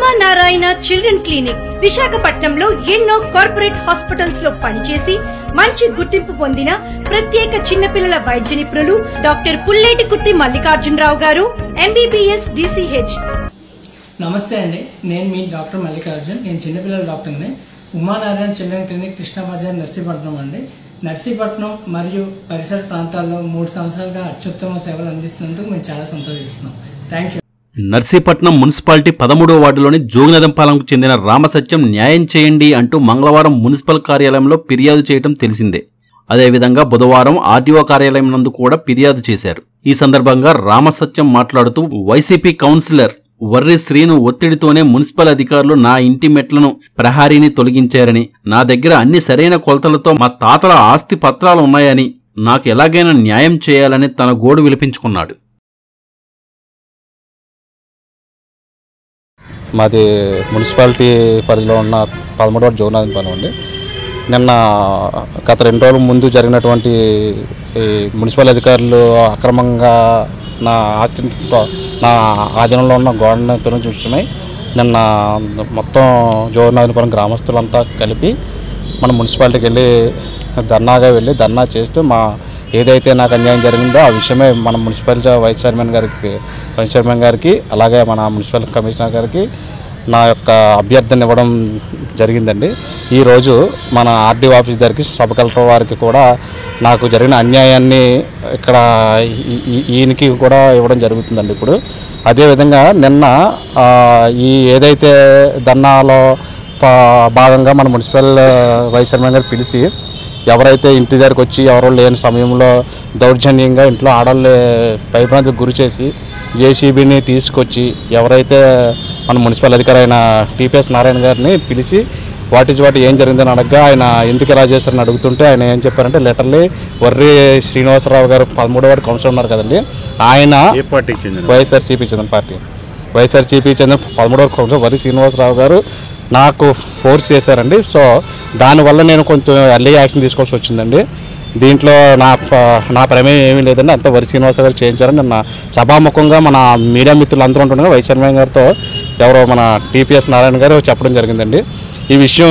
Uma Narayana children clinic విశాఖపట్నంలో ఎన్నో corporate hospitals లో పనిచేసి మంచి గుర్తింపు పొందిన ప్రత్యేక చిన్నపిల్లల వైద్య నిపుణులు డాక్టర్ పుల్లేటి కుర్తి మల్లికార్జునరావు గారు ఎంబీబీఎస్ డిసిహెచ్ నమస్తే అండి నేను మీ డాక్టర్ మల్లికార్జున్ నేను చిన్నపిల్లల డాక్టర్ని ఉమానారాయణ చిల్డ్రన్ క్లినిక్ కృష్ణా బజార్ నర్సీపట్నం అండి నర్సీపట్నం మరియు పరిసర ప్రాంతాల్లో మూడు సంవత్సరాలుగా అత్యుత్తమ సేవలు అందిస్తున్నందుకు మేము చాలా సంతోషిస్తున్నాం థ్యాంక్ యూ నర్సీపట్నం మున్సిపాలిటీ పదమూడో వార్డులోని జోగినదంపాలెంకు చెందిన రామసత్యం న్యాయం చేయండి అంటూ మంగళవారం మున్సిపల్ కార్యాలయంలో ఫిర్యాదు చేయడం తెలిసిందే అదేవిధంగా బుధవారం ఆర్టీఓ కార్యాలయం నందు కూడా ఫిర్యాదు చేశారు ఈ సందర్భంగా రామసత్యం మాట్లాడుతూ వైసీపీ కౌన్సిలర్ వర్రి శ్రీను ఒత్తిడితోనే మున్సిపల్ అధికారులు నా ఇంటి మెట్లను ప్రహారీని తొలగించారని నా దగ్గర అన్ని సరైన కొలతలతో మా తాతల ఆస్తి పత్రాలు ఉన్నాయని నాకు ఎలాగైనా న్యాయం చేయాలని తన గోడు విలిపించుకున్నాడు మాది మున్సిపాలిటీ పరిధిలో ఉన్న పదమూడవ జోనాథన్పాలెం అండి నిన్న గత రెండు రోజుల ముందు జరిగినటువంటి ఈ మున్సిపల్ అధికారులు అక్రమంగా నా ఆస్తిని తో- నా ఆధీనంలో ఉన్న గోడను తొలగించున్నాయి నిన్న మొత్తం జోనాథన్పాలెం గ్రామస్తులంతా కలిపి మన మున్సిపాలిటీకి వెళ్ళి ధర్నాగా వెళ్ళి ధర్నా చేస్తూ మా ఏదైతే నాకు అన్యాయం జరిగిందో ఆ విషయమే మన మున్సిపాలిటీ వైస్ చైర్మన్ గారికి వైస్ చైర్మన్ గారికి అలాగే మన మున్సిపల్ కమిషనర్ గారికి నా యొక్క అభ్యర్థన ఇవ్వడం జరిగిందండి ఈరోజు మన ఆర్డీ ఆఫీస్ దగ్గరికి సబ్ కలెక్టర్ వారికి కూడా నాకు జరిగిన అన్యాయాన్ని ఇక్కడ ఈ- ఈ- ఈయనకి కూడా ఇవ్వడం జరుగుతుందండి ఇప్పుడు అదేవిధంగా నిన్న ఆ, ఈ ఏదైతే ధర్నాలో పా- భాగంగా మన మున్సిపల్ వైస్ చైర్మన్ గారు పిలిచి ఎవరైతే ఇంటి దగ్గరకు వచ్చి ఎవరో లేని సమయంలో దౌర్జన్యంగా ఇంట్లో ఆడవాళ్ళు భయభ్రాంతికి గురి చేసి జేసీబీని తీసుకొచ్చి ఎవరైతే మన మున్సిపల్ అధికారి అయిన టీపీఎస్ నారాయణ గారిని పిలిచి వాటి వాటి ఏం జరిగిందని అడగగా ఆయన ఎందుకు ఇలా చేశారని అడుగుతుంటే ఆయన ఏం చెప్పారంటే లెటర్లీ వర్రి శ్రీనివాసరావు గారు పదమూడో వాడు కౌన్సిలర్ ఉన్నారు కదండి ఆయన ఏ పార్టీకి చెందిన వైఎస్ఆర్సీపీ చెందిన పార్టీ వైఎస్ఆర్సీపీ చెందిన పదమూడవ కౌన్సిలర్ వరి శ్రీనివాసరావు గారు నాకు ఫోర్స్ చేశారండి సో దానివల్ల నేను కొంచెం ఎర్లీ యాక్షన్ తీసుకోవాల్సి వచ్చిందండి దీంట్లో నా ప- నా ప్రమేయం ఏమీ లేదండి అంతా వరి శ్రీనివాస గారు చేయించారని నిన్న సభాముఖంగా మన మీడియా మిత్రులు అందరూ ఉంటుండగా వైస్ చైర్మన్ గారితో ఎవరో మన టీపీఎస్ నారాయణ గారు చెప్పడం జరిగిందండి ఈ విషయం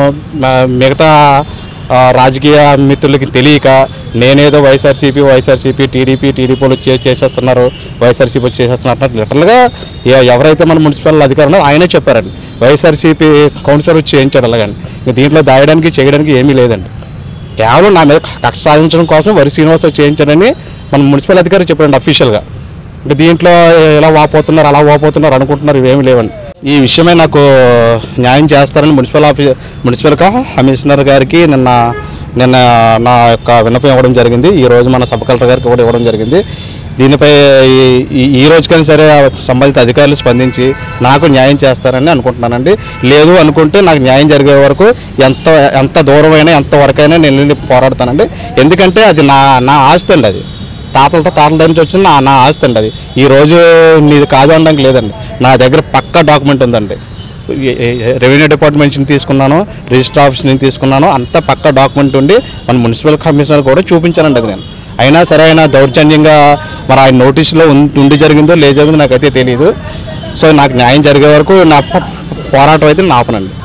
నా- మిగతా ఆ, రాజకీయ మిత్రులకి తెలియక నేనేదో వైఎస్ఆర్సీపీ వైఎస్ఆర్సీపీ టీడీపీ టీడీపీలు చే చేసేస్తున్నారు వైఎస్ఆర్సీపీ వచ్చి చేసేస్తున్నారు అన్నట్టు లిటరల్గా ఎ- ఎవరైతే మన మున్సిపల్ అధికారులు ఆయనే చెప్పారండి వైఎస్ఆర్సీపీ కౌన్సిలర్ వచ్చి చేయించాడు అలాగని ఇంక దీంట్లో దాయడానికి చేయడానికి ఏమీ లేదండి కేవలం నా మీద కక్ష సాధించడం కోసం వరి శ్రీనివాసరావు చేయించాడని మన మున్సిపల్ అధికారి చెప్పారండి అఫీషియల్గా ఇంకా దీంట్లో ఇలా వాపోతున్నారు అలా వాపోతున్నారు అనుకుంటున్నారు ఇవేమీ లేవండి ఈ విషయమే నాకు న్యాయం చేస్తారని మున్సిపల్ ఆఫీ మున్సిపల్ కమిషనర్ గారికి నిన్న నిన్న నా యొక్క విన్నపం ఇవ్వడం జరిగింది ఈ రోజు మన సబ్ కలెక్టర్ గారికి కూడా ఇవ్వడం జరిగింది దీనిపై ఈ- ఈ- ఈ రోజుకైనా సరే సంబంధిత అధికారులు స్పందించి నాకు న్యాయం చేస్తారని అనుకుంటున్నానండి లేదు అనుకుంటే నాకు న్యాయం జరిగే వరకు ఎంత ఎంత దూరమైనా ఎంత వరకైనా నేను వెళ్ళి పోరాడతానండి ఎందుకంటే అది నా నా ఆస్తి అండి అది తాతలతో తాతల దగ్గర నుంచి వచ్చిన నా నా ఆస్తి అండి అది ఈ రోజు నీది కాదు అనడానికి లేదండి నా దగ్గర పక్కా డాక్యుమెంట్ ఉందండి ఏ- ఏ- రెవెన్యూ డిపార్ట్మెంట్ నుంచి తీసుకున్నాను రిజిస్టర్ ఆఫీస్ నుంచి తీసుకున్నాను అంతా పక్కా డాక్యుమెంట్ ఉండి మన మున్సిపల్ కమిషనర్ కూడా చూపించానండి అది నేను అయినా సరే ఆయన దౌర్జన్యంగా మరి ఆయన నోటీసులో ఉం- ఉండి జరిగిందో లేదు జరిగిందో నాకైతే తెలియదు సో నాకు న్యాయం జరిగే వరకు నా ప- పోరాటం అయితే నాపనండి